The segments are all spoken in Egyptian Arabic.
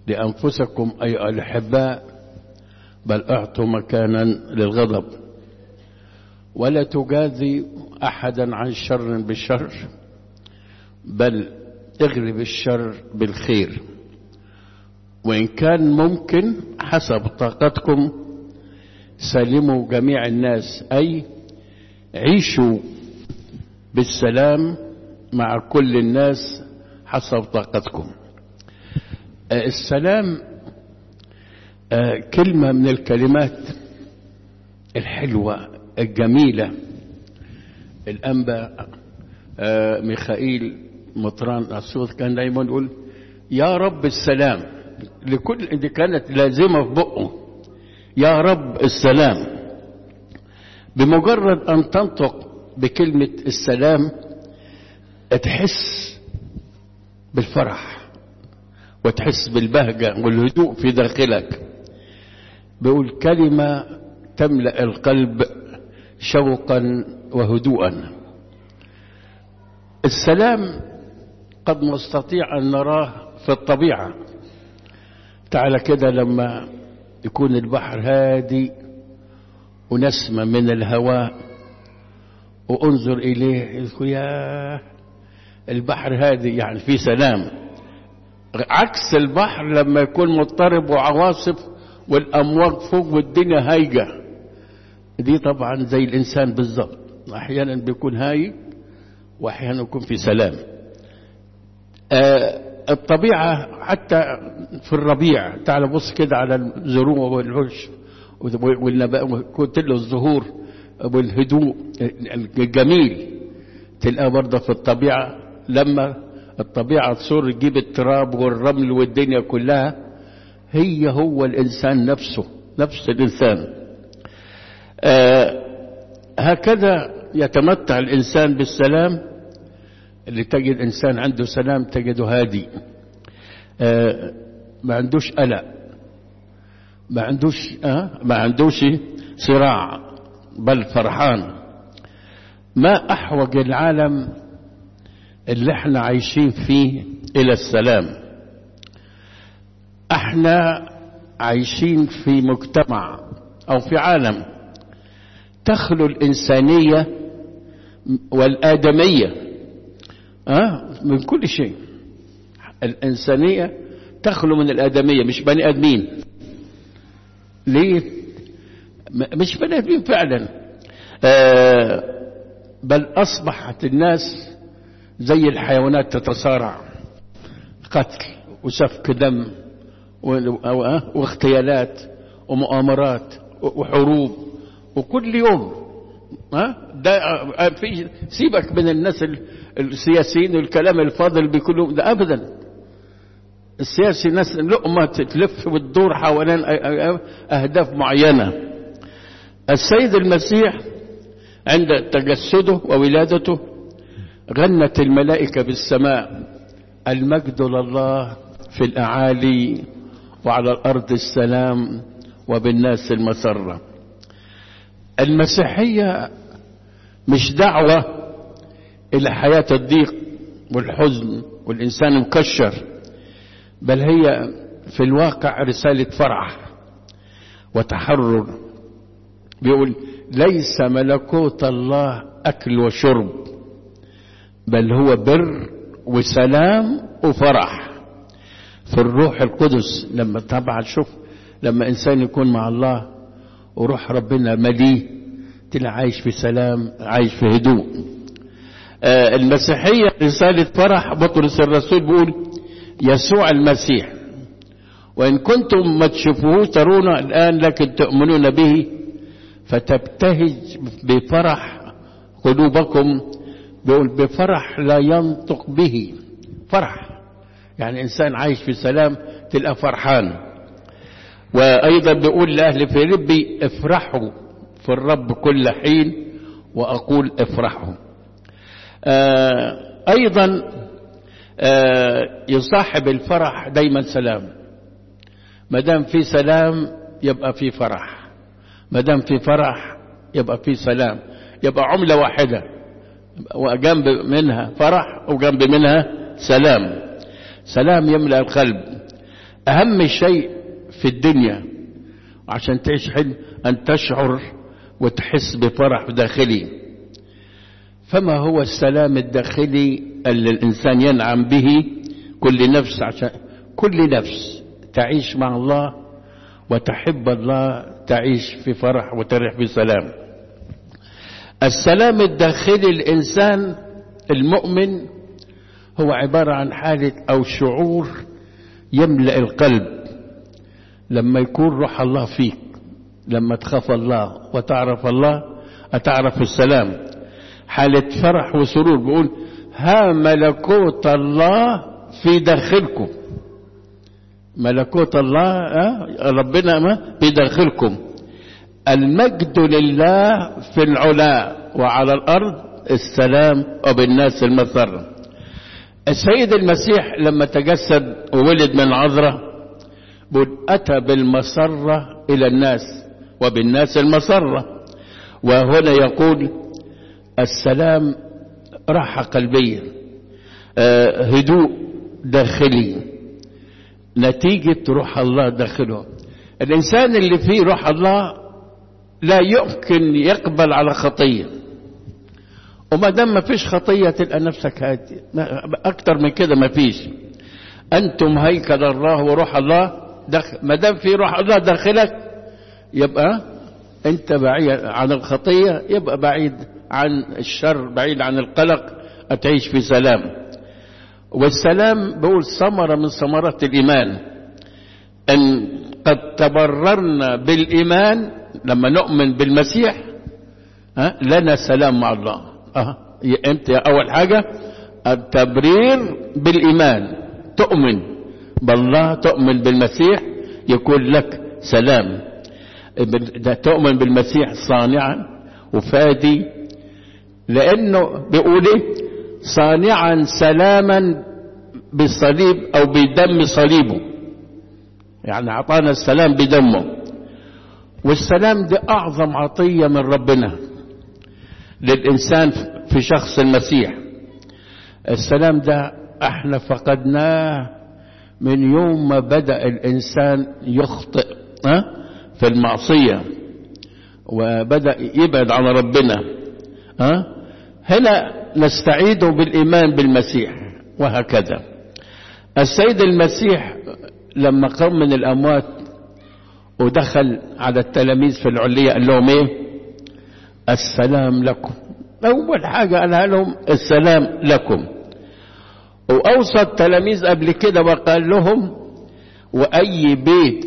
لأنفسكم أي الأحباء بل اعطوا مكانا للغضب ولا تجازي أحدا عن شر بالشر بل اغلب الشر بالخير وإن كان ممكن حسب طاقتكم سلموا جميع الناس أي عيشوا بالسلام مع كل الناس حسب طاقتكم السلام كلمة من الكلمات الحلوة الجميلة الأنبا ميخائيل مطران الصوت كان دايما يقول يا رب السلام لكل دي كانت لازمة في بقه يا رب السلام بمجرد أن تنطق بكلمة السلام تحس بالفرح وتحس بالبهجة والهدوء في داخلك بيقول كلمة تملأ القلب شوقا وهدوءا السلام قد نستطيع أن نراه في الطبيعة تعالى كده لما يكون البحر هادي ونسمة من الهواء وانظر إليه يقول يا البحر هادي يعني في سلام عكس البحر لما يكون مضطرب وعواصف والأمواج فوق والدنيا هايجة دي طبعا زي الإنسان بالظبط أحيانا بيكون هايج وأحيانا يكون في سلام آه الطبيعة حتى في الربيع تعال بص كده على الزروع والعش والنبات وكل الزهور والهدوء الجميل تلقاه برضه في الطبيعة لما الطبيعة تصور تجيب التراب والرمل والدنيا كلها هي هو الإنسان نفسه نفس الإنسان آه هكذا يتمتع الإنسان بالسلام اللي تجد إنسان عنده سلام تجده هادي آه ما عندوش قلق ما عندوش آه ما عندوش صراع بل فرحان ما أحوج العالم اللي احنا عايشين فيه إلى السلام احنا عايشين في مجتمع أو في عالم تخلو الإنسانية والآدمية أه؟ من كل شيء الإنسانية تخلو من الآدمية مش بني آدمين ليه مش بني آدمين فعلا آه بل أصبحت الناس زي الحيوانات تتصارع قتل وسفك دم واغتيالات ومؤامرات وحروب وكل يوم ها ده في سيبك من الناس السياسيين والكلام الفاضل بكله ده ابدا السياسي ناس لقمه تلف وتدور حوالين اهداف معينه السيد المسيح عند تجسده وولادته غنت الملائكه بالسماء المجد لله في الاعالي وعلى الارض السلام وبالناس المسره المسيحيه مش دعوه الى حياه الضيق والحزن والانسان مكشر بل هي في الواقع رساله فرح وتحرر بيقول ليس ملكوت الله اكل وشرب بل هو بر وسلام وفرح في الروح القدس لما طبعا شوف لما انسان يكون مع الله وروح ربنا مليه تلاقي عايش في سلام عايش في هدوء آه المسيحية رسالة فرح بطرس الرسول بيقول يسوع المسيح وإن كنتم ما تشوفوه ترون الآن لكن تؤمنون به فتبتهج بفرح قلوبكم بيقول بفرح لا ينطق به فرح يعني إنسان عايش في سلام تلقى فرحان وأيضا بيقول لأهل فيلبي افرحوا في الرب كل حين وأقول افرحوا آه أيضا آه يصاحب الفرح دايما سلام ما دام في سلام يبقى في فرح ما دام في فرح يبقى في سلام يبقى عملة واحدة وجنب منها فرح وجنب منها سلام سلام يملأ القلب أهم شيء في الدنيا عشان تعيش حلم أن تشعر وتحس بفرح داخلي فما هو السلام الداخلي اللي الإنسان ينعم به كل نفس عشان كل نفس تعيش مع الله وتحب الله تعيش في فرح وترح بسلام السلام الداخلي الإنسان المؤمن هو عبارة عن حالة أو شعور يملأ القلب لما يكون روح الله فيك لما تخاف الله وتعرف الله أتعرف السلام حالة فرح وسرور بيقول ها ملكوت الله في داخلكم ملكوت الله أه؟ ربنا ما في داخلكم المجد لله في العلا وعلى الأرض السلام وبالناس المسر السيد المسيح لما تجسد وولد من عذراء أتى بالمسرة إلى الناس وبالناس المسرة وهنا يقول السلام راحة قلبية آه هدوء داخلي نتيجة روح الله داخله الإنسان اللي فيه روح الله لا يمكن يقبل على خطية وما دام ما فيش خطية تلقى نفسك هادي أكتر من كده ما فيش أنتم هيكل الله وروح الله داخل ما دام في روح الله داخلك يبقى أنت بعيد عن الخطية يبقى بعيد عن الشر بعيد عن القلق أتعيش في سلام والسلام بقول ثمرة من ثمرات الإيمان أن قد تبررنا بالإيمان لما نؤمن بالمسيح أه؟ لنا سلام مع الله أه. أنت أول حاجة التبرير بالإيمان تؤمن بالله تؤمن بالمسيح يكون لك سلام ده تؤمن بالمسيح صانعا وفادي لأنه بيقول إيه صانعا سلاما بالصليب أو بدم صليبه يعني أعطانا السلام بدمه والسلام ده أعظم عطية من ربنا للإنسان في شخص المسيح السلام ده احنا فقدناه من يوم ما بدأ الإنسان يخطئ ها في المعصية وبدأ يبعد عن ربنا ها هنا نستعيده بالإيمان بالمسيح وهكذا السيد المسيح لما قام من الأموات ودخل على التلاميذ في العلية قال لهم ايه السلام لكم أول حاجة قالها لهم السلام لكم وأوصى التلاميذ قبل كده وقال لهم وأي بيت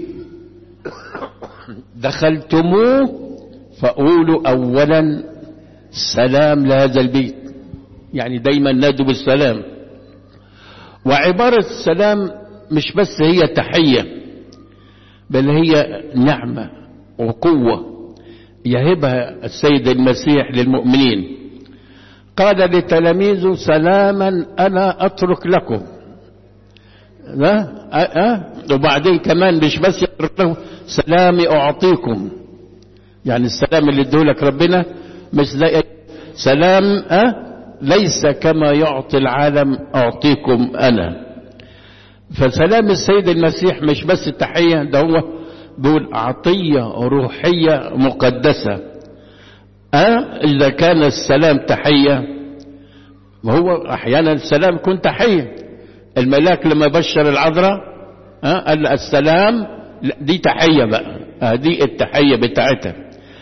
دخلتموه فقولوا أولا سلام لهذا البيت يعني دايما نادوا بالسلام وعبارة السلام مش بس هي تحية بل هي نعمة وقوة يهبها السيد المسيح للمؤمنين قال لتلاميذه سلاما أنا أترك لكم لا أه أه وبعدين كمان مش بس يترك لهم سلامي أعطيكم يعني السلام اللي ادولك ربنا مش زي سلام أه ليس كما يعطي العالم أعطيكم أنا فسلام السيد المسيح مش بس التحية ده هو بيقول عطية روحية مقدسة أه إذا كان السلام تحية وهو أحيانا السلام يكون تحية الملاك لما بشر العذراء أه قال السلام دي تحية بقى أه دي التحية بتاعتها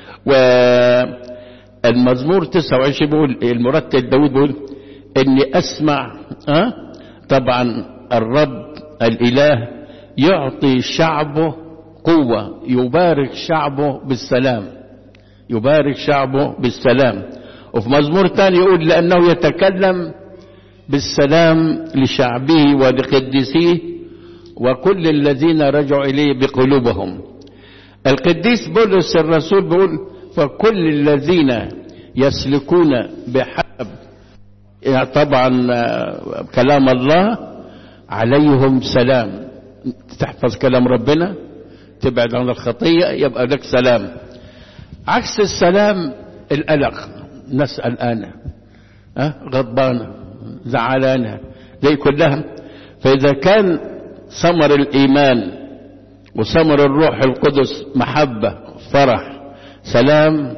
والمزمور 29 بيقول المرتل داود بيقول إني أسمع أه طبعا الرب الإله يعطي شعبه قوة يبارك شعبه بالسلام يبارك شعبه بالسلام وفي مزمور ثاني يقول لأنه يتكلم بالسلام لشعبه ولقديسيه وكل الذين رجعوا إليه بقلوبهم القديس بولس الرسول بيقول فكل الذين يسلكون بحسب يعني طبعا كلام الله عليهم سلام تحفظ كلام ربنا تبعد عن الخطية يبقى لك سلام عكس السلام القلق نسأل أنا أه؟ غضبانة زعلانة زي كلها فإذا كان ثمر الإيمان وثمر الروح القدس محبة فرح سلام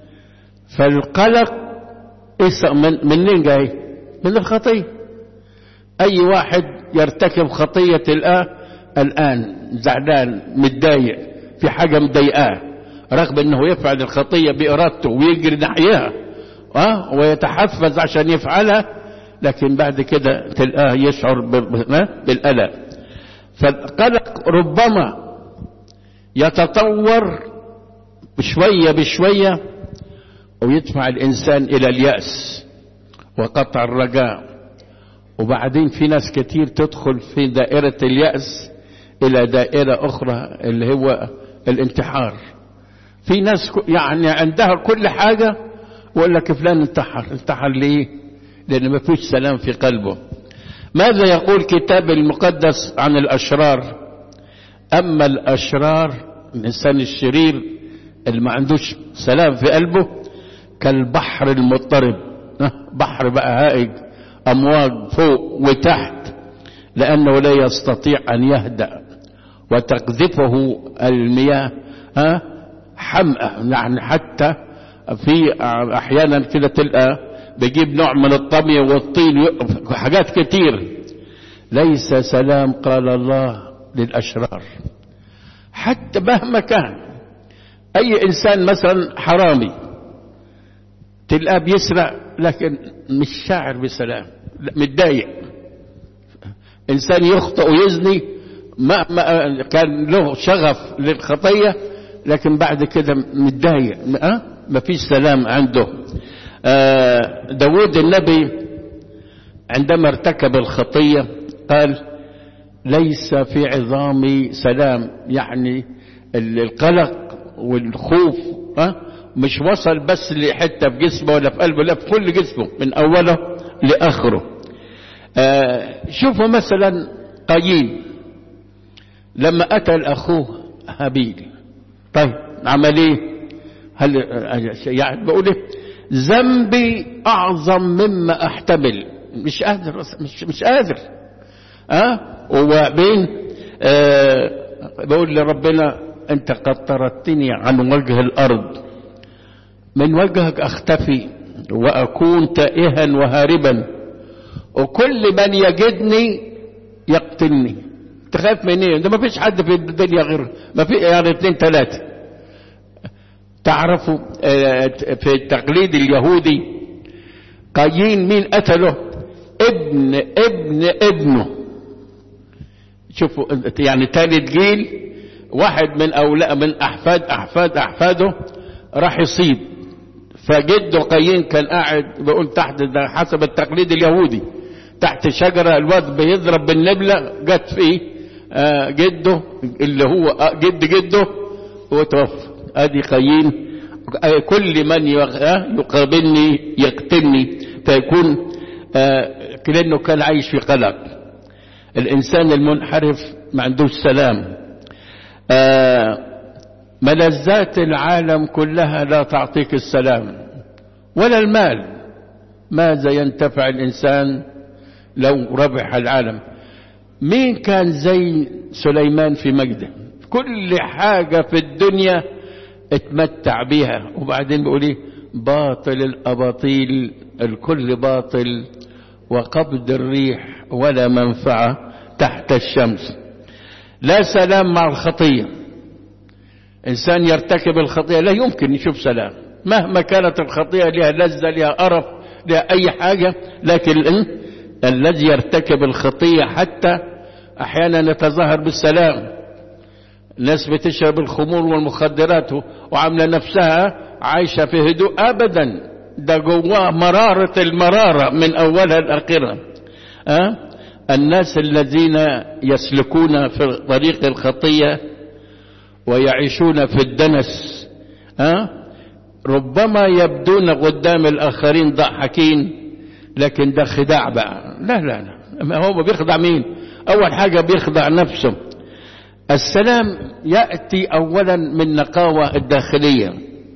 فالقلق من منين جاي من الخطية أي واحد يرتكب خطية تلقاه الآن زعلان متضايق في حاجة مضايقاه رغم انه يفعل الخطية بإرادته ويجري ناحيها أه؟ ويتحفز عشان يفعلها لكن بعد كده تلقاه يشعر بالقلق فالقلق ربما يتطور شوية بشوية ويدفع الإنسان إلى اليأس وقطع الرجاء وبعدين في ناس كتير تدخل في دائرة اليأس إلى دائرة أخرى اللي هو الانتحار في ناس يعني عندها كل حاجة ويقول لك فلان انتحر انتحر ليه لأن ما فيش سلام في قلبه ماذا يقول كتاب المقدس عن الأشرار أما الأشرار الإنسان الشرير اللي ما عندوش سلام في قلبه كالبحر المضطرب بحر بقى هائج أمواج فوق وتحت لأنه لا يستطيع أن يهدأ وتقذفه المياه ها حمأة يعني حتى في أحيانا كده تلقى بيجيب نوع من الطمي والطين حاجات كتير ليس سلام قال الله للأشرار حتى مهما كان أي إنسان مثلا حرامي تلقاه بيسرق لكن مش شاعر بسلام متضايق إنسان يخطئ ويزني ما, ما كان له شغف للخطية لكن بعد كده متضايق أه؟ ما فيش سلام عنده آه داود النبي عندما ارتكب الخطية قال ليس في عظامي سلام يعني القلق والخوف أه؟ مش وصل بس لحتة في جسمه ولا في قلبه لا في كل جسمه من أوله لآخره آه شوفوا مثلا قايين لما قتل أخوه هابيل طيب عمل ايه هل يعني بقول ايه ذنبي اعظم مما احتمل مش قادر مش مش قادر اه وبين آه بقول لربنا انت قد طردتني عن وجه الارض من وجهك اختفي واكون تائها وهاربا وكل من يجدني يقتلني تخاف من ايه ده ما فيش حد في الدنيا غير ما في يعني اثنين ثلاثة تعرفوا في التقليد اليهودي قايين مين قتله ابن ابن ابنه شوفوا يعني ثالث جيل واحد من أولاء من أحفاد أحفاد أحفاده راح يصيب فجده قايين كان قاعد بيقول تحت ده حسب التقليد اليهودي تحت شجرة الواد بيضرب بالنبلة جت فيه آه جده اللي هو جد جده وتوفى ادي قايين كل من يقابلني يقتلني فيكون آه لانه كان عايش في قلق الانسان المنحرف ما عندوش سلام آه ملذات العالم كلها لا تعطيك السلام ولا المال ماذا ينتفع الانسان لو ربح العالم مين كان زي سليمان في مجده كل حاجة في الدنيا اتمتع بها وبعدين بيقول ايه باطل الاباطيل الكل باطل وقبض الريح ولا منفعة تحت الشمس لا سلام مع الخطية انسان يرتكب الخطية لا يمكن يشوف سلام مهما كانت الخطية لها لذة لها قرف لها اي حاجة لكن الذي يرتكب الخطية حتى احيانا يتظاهر بالسلام ناس بتشرب الخمور والمخدرات وعامله نفسها عايشه في هدوء ابدا ده جواه مراره المراره من اولها لاخرها أه؟ الناس الذين يسلكون في طريق الخطيه ويعيشون في الدنس أه؟ ربما يبدون قدام الاخرين ضحكين لكن ده خداع بقى لا لا لا هو بيخدع مين اول حاجه بيخدع نفسه السلام يأتي أولا من نقاوة الداخلية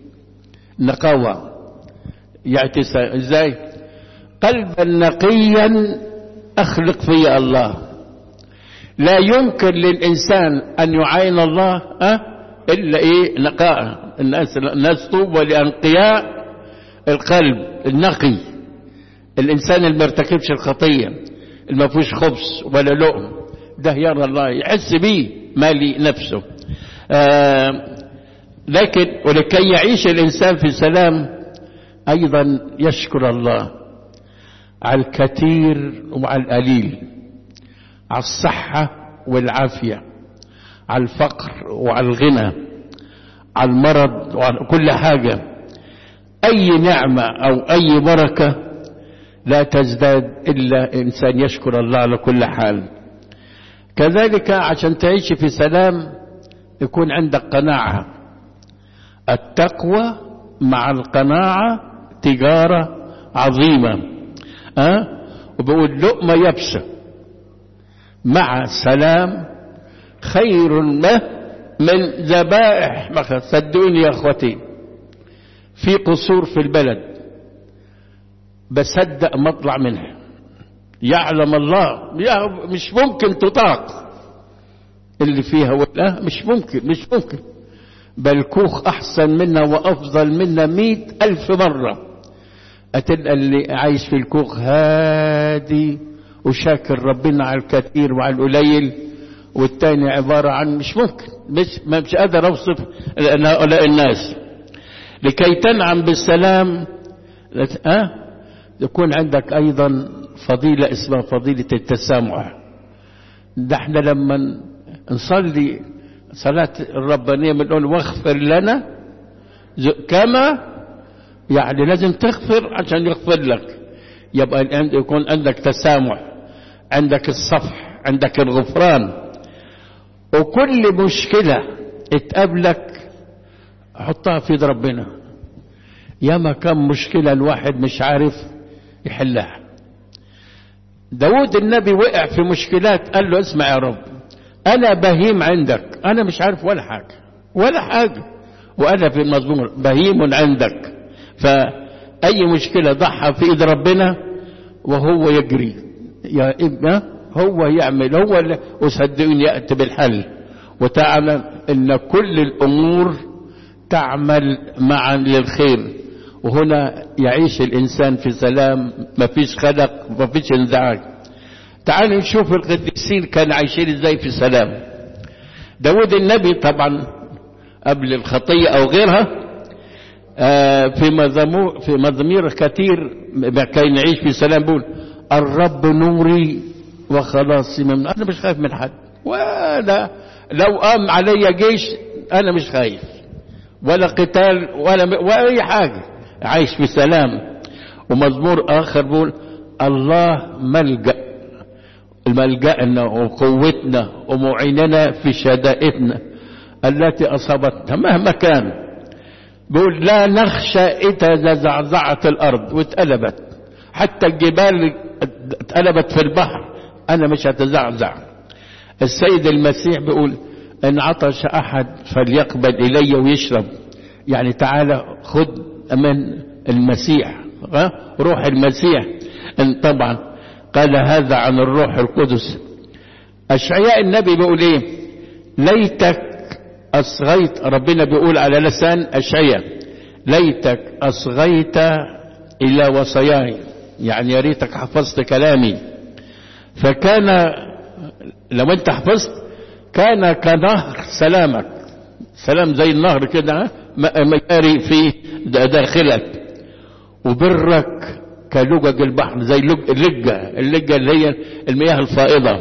نقاوة يأتي ازاي قلبا نقيا أخلق في الله لا يمكن للإنسان أن يعاين الله أه؟ إلا إيه نقاء الناس الناس طوبى لأنقياء القلب النقي الإنسان اللي ما ارتكبش الخطية اللي ما فيهوش خبز ولا لؤم ده يرى الله يحس بيه مالي نفسه آه لكن ولكي يعيش الإنسان في سلام أيضا يشكر الله على الكثير وعلى القليل على الصحة والعافية على الفقر وعلى الغنى على المرض وعلى كل حاجة أي نعمة أو أي بركة لا تزداد إلا إنسان يشكر الله على كل حال كذلك عشان تعيش في سلام يكون عندك قناعة التقوى مع القناعة تجارة عظيمة أه؟ وبقول لقمة يبسة مع سلام خير له من ذبائح صدقوني يا اخوتي في قصور في البلد بصدق مطلع منها يعلم الله يا مش ممكن تطاق اللي فيها ولا مش ممكن مش ممكن بل كوخ أحسن منا وأفضل منا مئة ألف مرة أتلقى اللي عايش في الكوخ هادي وشاكر ربنا على الكثير وعلى القليل والتاني عبارة عن مش ممكن مش, مش قادر أوصف هؤلاء الناس لكي تنعم بالسلام أه؟ يكون عندك أيضا فضيلة اسمها فضيلة التسامح ده احنا لما نصلي صلاة الربانية بنقول واغفر لنا كما يعني لازم تغفر عشان يغفر لك يبقى يكون عندك تسامح عندك الصفح عندك الغفران وكل مشكلة تقابلك حطها في يد ربنا ياما كم مشكلة الواحد مش عارف يحلها داود النبي وقع في مشكلات قال له اسمع يا رب انا بهيم عندك انا مش عارف ولا حاجة ولا حاجة وانا في المزمور بهيم عندك فاي مشكلة ضعها في ايد ربنا وهو يجري يا ابنه هو يعمل هو اللي وصدقني يأتي بالحل وتعلم ان كل الامور تعمل معا للخير وهنا يعيش الانسان في سلام ما فيش خلق ما فيش انزعاج تعالوا نشوف القديسين كانوا عايشين ازاي في سلام داود النبي طبعا قبل الخطية او غيرها في مزمور في مزامير كثير كان يعيش في سلام بيقول الرب نوري وخلاصي من انا مش خايف من حد ولا لو قام علي جيش انا مش خايف ولا قتال ولا ولا اي حاجه عايش في سلام ومزمور اخر بيقول الله ملجا ملجأنا وقوتنا ومعيننا في شدائدنا التي أصابتنا مهما كان بيقول لا نخشى إذا زعزعت الأرض واتقلبت حتى الجبال اتقلبت في البحر أنا مش هتزعزع السيد المسيح بيقول إن عطش أحد فليقبل إلي ويشرب يعني تعالى خد من المسيح روح المسيح إن طبعا قال هذا عن الروح القدس أشعياء النبي بيقول إيه ليتك أصغيت ربنا بيقول على لسان أشعياء ليتك أصغيت إلى وصاياي يعني يا ريتك حفظت كلامي فكان لو انت حفظت كان كنهر سلامك سلام زي النهر كده مجاري في داخلك وبرك كلجج البحر زي اللجة اللجة اللي هي المياه الفائضة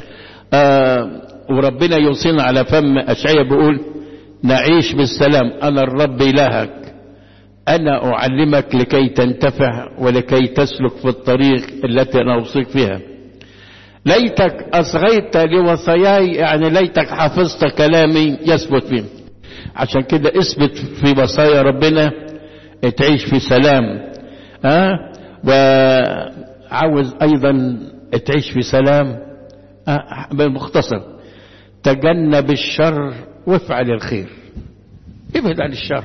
آه وربنا يوصينا على فم أشعية بيقول نعيش بالسلام أنا الرب إلهك أنا أعلمك لكي تنتفع ولكي تسلك في الطريق التي أنا أوصيك فيها ليتك أصغيت لوصاياي يعني ليتك حفظت كلامي يثبت فيه عشان كده اثبت في وصايا ربنا تعيش في سلام ها أه؟ وعاوز أيضا تعيش في سلام أه؟ بالمختصر تجنب الشر وافعل الخير ابعد عن الشر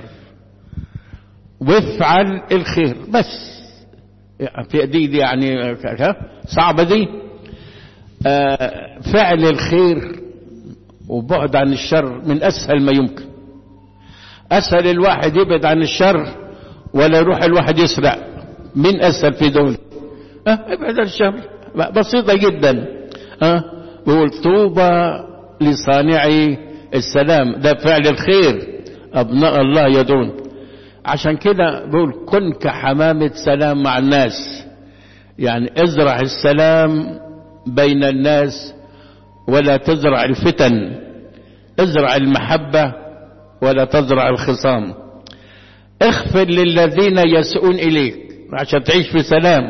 وافعل الخير بس في دي, دي يعني صعبة دي آه فعل الخير وبعد عن الشر من أسهل ما يمكن أسهل الواحد يبعد عن الشر ولا يروح الواحد يسرع من أسهل في دول أه ابعد عن الشر بسيطة جدا أه بيقول طوبى لصانعي السلام ده فعل الخير أبناء الله يدعون عشان كده بيقول كن كحمامة سلام مع الناس يعني ازرع السلام بين الناس ولا تزرع الفتن ازرع المحبة ولا تزرع الخصام اغفر للذين يسؤون إليك عشان تعيش في سلام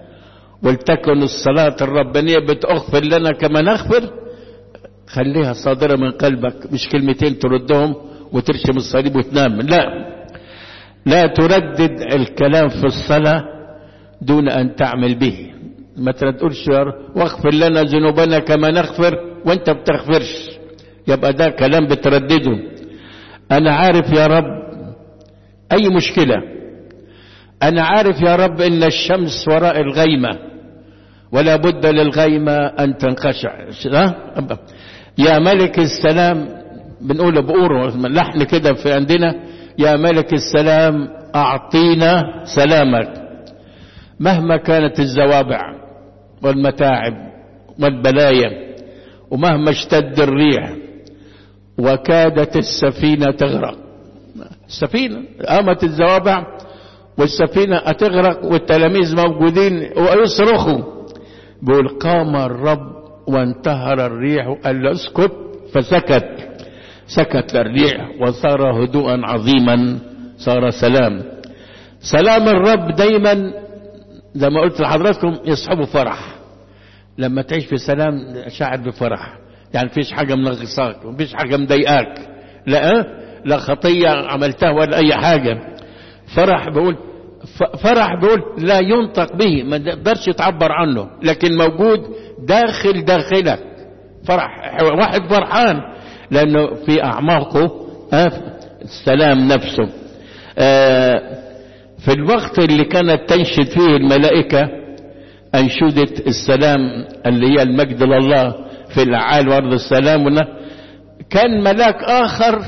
ولتكن الصلاة الربانية بتغفر لنا كما نغفر خليها صادرة من قلبك مش كلمتين تردهم وترشم الصليب وتنام لا لا تردد الكلام في الصلاة دون أن تعمل به ما تقولش واغفر لنا ذنوبنا كما نغفر وانت بتغفرش يبقى ده كلام بتردده انا عارف يا رب اي مشكلة انا عارف يا رب ان الشمس وراء الغيمة ولا بد للغيمة ان تنقشع يا ملك السلام بنقول بقوره لحن كده في عندنا يا ملك السلام اعطينا سلامك مهما كانت الزوابع والمتاعب والبلايا ومهما اشتد الريح وكادت السفينة تغرق السفينة قامت الزوابع والسفينة هتغرق والتلاميذ موجودين ويصرخوا بيقول قام الرب وانتهر الريح وقال له اسكت فسكت سكت الريح وصار هدوءا عظيما صار سلام سلام الرب دايما زي ما قلت لحضراتكم يصحبه فرح لما تعيش في سلام شاعر بفرح يعني مفيش حاجة منغصاك مفيش حاجة مضايقاك لا لا خطية عملتها ولا أي حاجة فرح بقول فرح بقول لا ينطق به ما تقدرش تعبر عنه لكن موجود داخل داخلك فرح واحد فرحان لأنه في أعماقه السلام نفسه في الوقت اللي كانت تنشد فيه الملائكة أنشودة السلام اللي هي المجد لله في الأعالي وأرض السلام كان ملاك آخر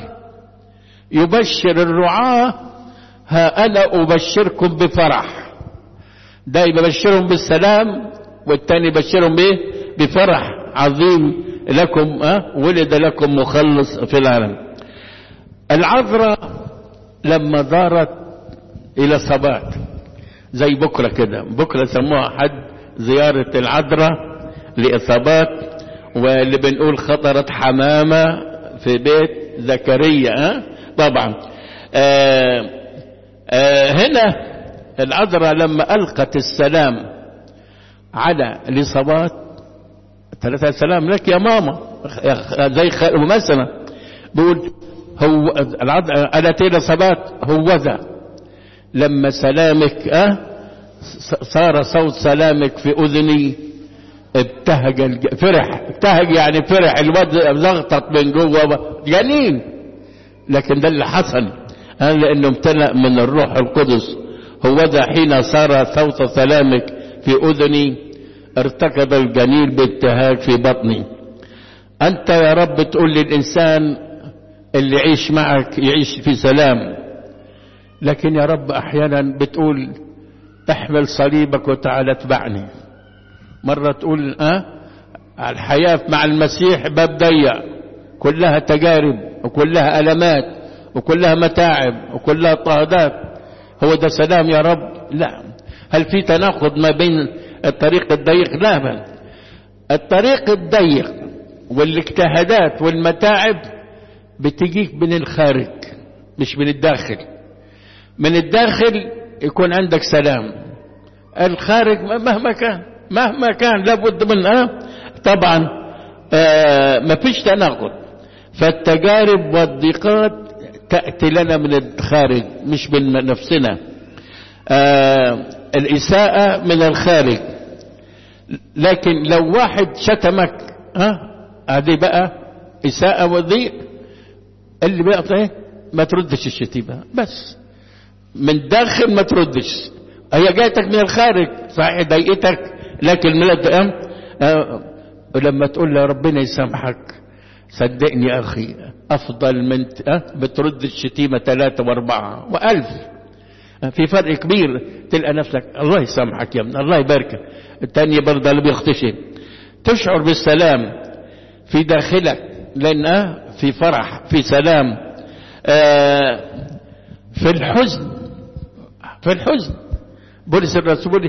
يبشر الرعاة ها أنا أبشركم بفرح ده يبشرهم بالسلام والتاني يبشرهم بإيه بفرح عظيم لكم أه؟ ولد لكم مخلص في العالم العذراء لما دارت إلى صبات زي بكرة كده بكرة سموها حد زيارة العذراء لإصابات واللي بنقول خطرت حمامة في بيت زكريا أه؟ طبعا آه آه هنا العذراء لما ألقت السلام على الإصابات ثلاثة سلام لك يا ماما زي مثلا بيقول هو قالت إلى صبات هو ذا لما سلامك أه صار صوت سلامك في أذني ابتهج الج... فرح ابتهج يعني فرح الواد لغطت من جوه جنين لكن ده اللي حصل قال لانه امتلأ من الروح القدس هو ذا حين صار صوت سلامك في اذني ارتكب الجنين بابتهاج في بطني انت يا رب تقول للانسان اللي يعيش معك يعيش في سلام لكن يا رب احيانا بتقول احمل صليبك وتعال اتبعني مرة تقول اه الحياة مع المسيح باب ضيق كلها تجارب وكلها ألمات وكلها متاعب وكلها اضطهادات هو ده سلام يا رب لا هل في تناقض ما بين الطريق الضيق لا بل الطريق الضيق والاجتهادات والمتاعب بتجيك من الخارج مش من الداخل من الداخل يكون عندك سلام الخارج مهما كان مهما كان لابد من آه طبعا آه ما فيش تناقض فالتجارب والضيقات تأتي لنا من الخارج مش من نفسنا آه الإساءة من الخارج لكن لو واحد شتمك ها هذه بقى إساءة وضيق اللي بقى ايه ما تردش الشتيمة بس من داخل ما تردش هي جاتك من الخارج صحيح ضايقتك لكن من ولما تقول له ربنا يسامحك صدقني يا أخي أفضل من أه؟ بترد الشتيمة ثلاثة وأربعة وألف في فرق كبير تلقى نفسك الله يسامحك يا ابن الله يباركك التانية برضه اللي بيختشي تشعر بالسلام في داخلك لأن في فرح في سلام آه في الحزن في الحزن بولس الرسول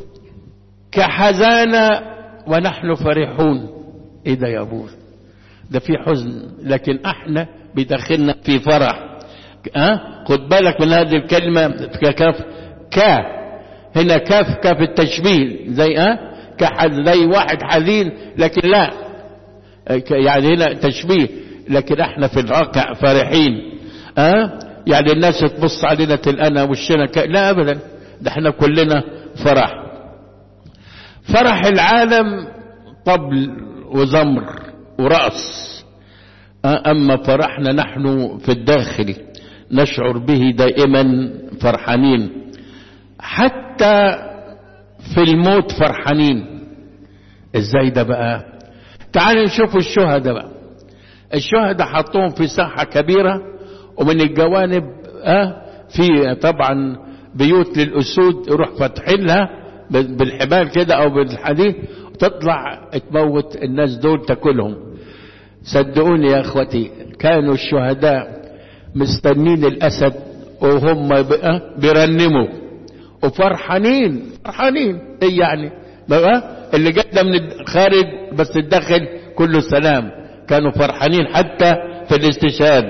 كحزانة ونحن فرحون ايه ده يا ابوه ده في حزن لكن احنا بداخلنا في فرح أه؟ خد بالك من هذه الكلمة ككاف كا هنا كاف كاف التشبيه زي أه؟ كحز زي واحد حزين لكن لا يعني هنا تشبيه لكن احنا في الواقع فرحين أه؟ يعني الناس تبص علينا تلقانا وشنا ك... لا ابدا ده احنا كلنا فرح فرح العالم طبل وزمر ورأس أما فرحنا نحن في الداخل نشعر به دائما فرحانين حتى في الموت فرحانين ازاي ده بقى تعالوا نشوفوا الشهداء بقى الشهداء حطوهم في ساحة كبيرة ومن الجوانب اه في طبعا بيوت للأسود يروح فاتحينها بالحبال كده او بالحديد تطلع تموت الناس دول تاكلهم صدقوني يا اخوتي كانوا الشهداء مستنين الاسد وهم بيرنموا وفرحانين فرحانين ايه يعني بقى اللي جاء من الخارج بس الداخل كله سلام كانوا فرحانين حتى في الاستشهاد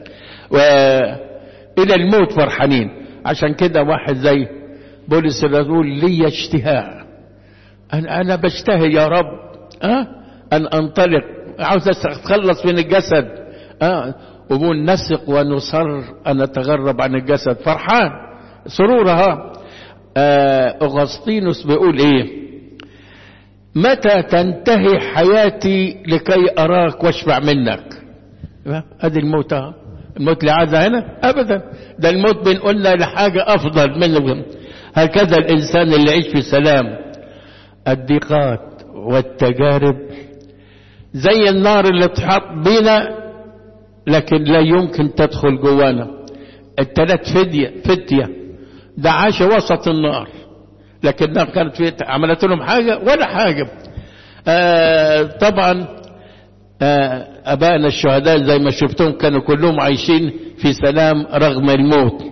والى الموت فرحانين عشان كده واحد زي بولس الرسول لي اشتهاء أنا, أنا بشتهي يا رب أه؟ أن أنطلق عاوز أتخلص من الجسد أه؟ وبقول نسق ونصر أن نتغرب عن الجسد فرحان سرورها أه أغسطينوس بيقول إيه متى تنتهي حياتي لكي أراك واشفع منك هذه الموت الموت اللي عايزها هنا أبدا ده الموت بنقولنا لحاجة أفضل منه هكذا الإنسان اللي يعيش في سلام الضيقات والتجارب زي النار اللي تحط بينا لكن لا يمكن تدخل جوانا التلات فدية فتية ده عاش وسط النار لكن النار كانت في عملت لهم حاجة ولا حاجة آه طبعا آه أبائنا الشهداء زي ما شفتهم كانوا كلهم عايشين في سلام رغم الموت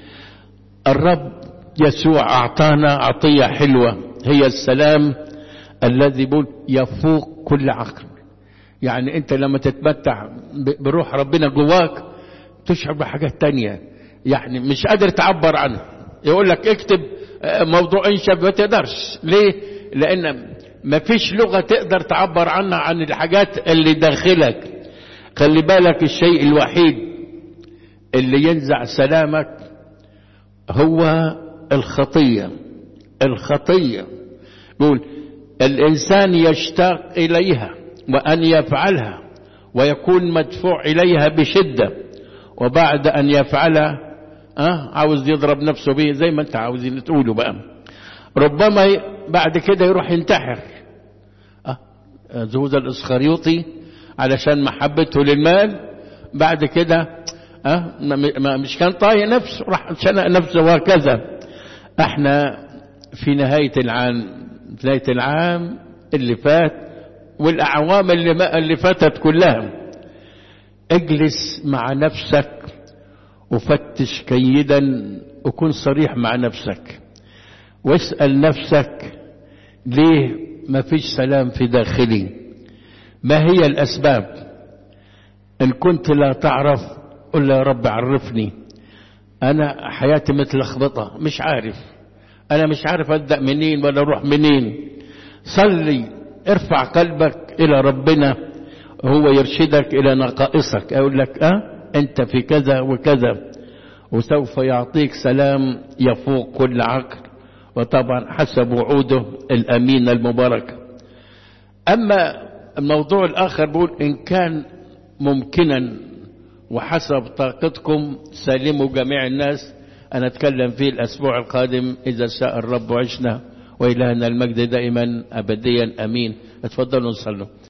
الرب يسوع أعطانا عطية حلوة هي السلام الذي بول يفوق كل عقل يعني أنت لما تتمتع بروح ربنا جواك تشعر بحاجات تانية يعني مش قادر تعبر عنها يقول لك اكتب موضوع انشب ما تقدرش ليه لأن ما فيش لغة تقدر تعبر عنها عن الحاجات اللي داخلك خلي بالك الشيء الوحيد اللي ينزع سلامك هو الخطية الخطية يقول الإنسان يشتاق إليها وأن يفعلها ويكون مدفوع إليها بشدة وبعد أن يفعلها أه عاوز يضرب نفسه به زي ما أنت عاوزين تقولوا بقى ربما بعد كده يروح ينتحر أه زوز الإسخريوطي علشان محبته للمال بعد كده أه مش كان طايق نفسه راح شنق نفسه وهكذا احنا في نهاية العام في نهاية العام اللي فات والأعوام اللي, ما اللي فاتت كلها اجلس مع نفسك وفتش كيدا وكن صريح مع نفسك واسأل نفسك ليه ما فيش سلام في داخلي ما هي الأسباب إن كنت لا تعرف قل يا رب عرفني أنا حياتي متلخبطة مش عارف أنا مش عارف أبدأ منين ولا أروح منين صلي ارفع قلبك إلى ربنا هو يرشدك إلى نقائصك أقول لك أه أنت في كذا وكذا وسوف يعطيك سلام يفوق كل عقل وطبعا حسب وعوده الأمين المبارك أما الموضوع الآخر بقول إن كان ممكنا وحسب طاقتكم سلموا جميع الناس أنا أتكلم فيه الأسبوع القادم إذا شاء الرب وعشنا وإلهنا المجد دائما أبديا أمين اتفضلوا نصلوا